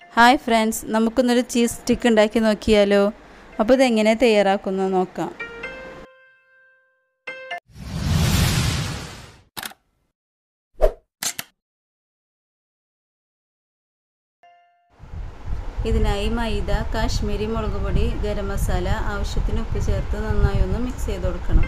hi friends നമുക്കൊന്നൊരു cheese stick ഉണ്ടാക്കി നോക്കിയാലോ അപ്പോൾ ഇതെങ്ങനെ തയ്യാറാക്കുന്നത് നോക്കാം ഇതിനായി മൈദ കാശ്മീരി മുളക് പൊടി ഗരം മസാല ആവശ്യത്തിന് ഉപ്പ് ചേർത്ത് നന്നായി ഒന്ന് മിക്സ് ചെയ്ത് കൊടുക്കണം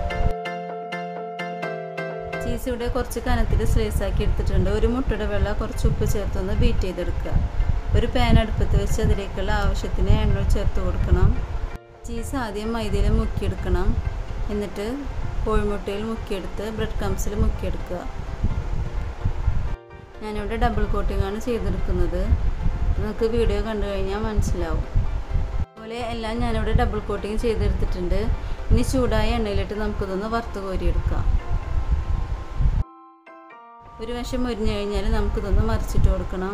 ചീസ് ഇവിടെ കുറച്ച് കനത്തിൽ സ്ലൈസ് ആക്കി എടുത്തിട്ടുണ്ട് ഒരു മുട്ടയുടെ വെള്ളം കുറച്ച് ഉപ്പ് ചേർത്തൊന്ന് ബീറ്റ് ചെയ്തെടുക്കുക ഒരു പാൻ അടുപ്പത്ത് വെച്ച് അതിലേക്കുള്ള ആവശ്യത്തിന് എണ്ണ ചേർത്ത് കൊടുക്കണം ചീസ് ആദ്യം മൈദയിൽ മുക്കിയെടുക്കണം എന്നിട്ട് കോഴിമുട്ടയിൽ മുക്കിയെടുത്ത് ബ്രെഡ് ക്രംസിൽ മുക്കിയെടുക്കുക ഞാനിവിടെ ഡബിൾ കോട്ടിംഗ് ആണ് ചെയ്തെടുക്കുന്നത് നിങ്ങൾക്ക് വീഡിയോ കണ്ടു കഴിഞ്ഞാൽ മനസ്സിലാവും അതുപോലെ എല്ലാം ഞാനിവിടെ ഡബിൾ കോട്ടിങ് ചെയ്തെടുത്തിട്ടുണ്ട് ഇനി ചൂടായ എണ്ണയിലിട്ട് നമുക്കിതൊന്ന് വറുത്ത് കോരിയെടുക്കാം ഒരു വശം മുരിഞ്ഞു കഴിഞ്ഞാൽ നമുക്കിതൊന്ന് മറിച്ചിട്ട് കൊടുക്കണം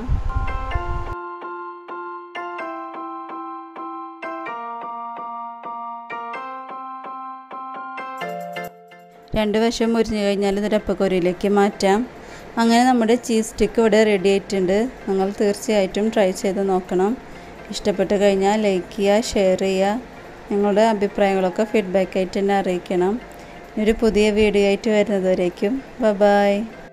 രണ്ട് വശം മുരിഞ്ഞു കഴിഞ്ഞാൽ ഇത് ഡപ്പക്കൊരിയിലേക്ക് മാറ്റാം അങ്ങനെ നമ്മുടെ ചീസ് സ്റ്റിക്ക് ഇവിടെ റെഡി ആയിട്ടുണ്ട് നിങ്ങൾ തീർച്ചയായിട്ടും ട്രൈ ചെയ്ത് നോക്കണം ഇഷ്ടപ്പെട്ട് കഴിഞ്ഞാൽ ലൈക്ക് ചെയ്യുക ഷെയർ ചെയ്യുക നിങ്ങളുടെ അഭിപ്രായങ്ങളൊക്കെ ഫീഡ്ബാക്ക് ആയിട്ട് എന്നെ അറിയിക്കണം ഒരു പുതിയ വീഡിയോ ആയിട്ട് വരുന്നതുവരേക്കും ബ ബായ്